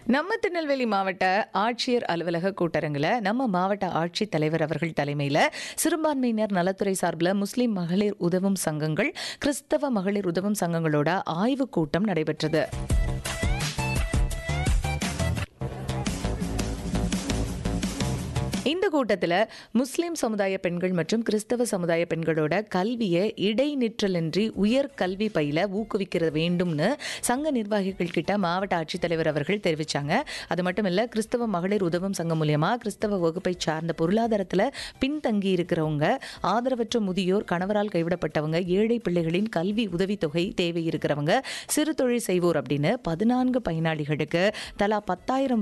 நம்ம திருநெல்வேலி மாவட்ட ஆட்சியர் அலுவலக கூட்டரங்கில் நம்ம மாவட்ட ஆட்சித் தலைவர் அவர்கள் தலைமையில் சிறுபான்மையினர் நலத்துறை சார்பில் முஸ்லிம் மகளிர் உதவும் சங்கங்கள் கிறிஸ்தவ மகளிர் உதவும் சங்கங்களோட ஆய்வுக் கூட்டம் நடைபெற்றது இந்த கூட்டத்தில் முஸ்லிம் சமுதாய பெண்கள் மற்றும் கிறிஸ்தவ சமுதாய பெண்களோட கல்வியை இடைநிற்றலின்றி உயர் கல்வி பயில ஊக்குவிக்கிற வேண்டும்னு சங்க நிர்வாகிகள் கிட்ட மாவட்ட ஆட்சித்தலைவர் அவர்கள் தெரிவிச்சாங்க அது மட்டும் இல்ல கிறிஸ்தவ மகளிர் உதவும் சங்கம் மூலியமா கிறிஸ்தவ வகுப்பை சார்ந்த பொருளாதாரத்துல பின்தங்கி இருக்கிறவங்க ஆதரவற்ற முதியோர் கணவரால் கைவிடப்பட்டவங்க ஏழை பிள்ளைகளின் கல்வி உதவித்தொகை தேவை இருக்கிறவங்க சிறு தொழில் செய்வோர் அப்படின்னு பதினான்கு பயனாளிகளுக்கு தலா பத்தாயிரம்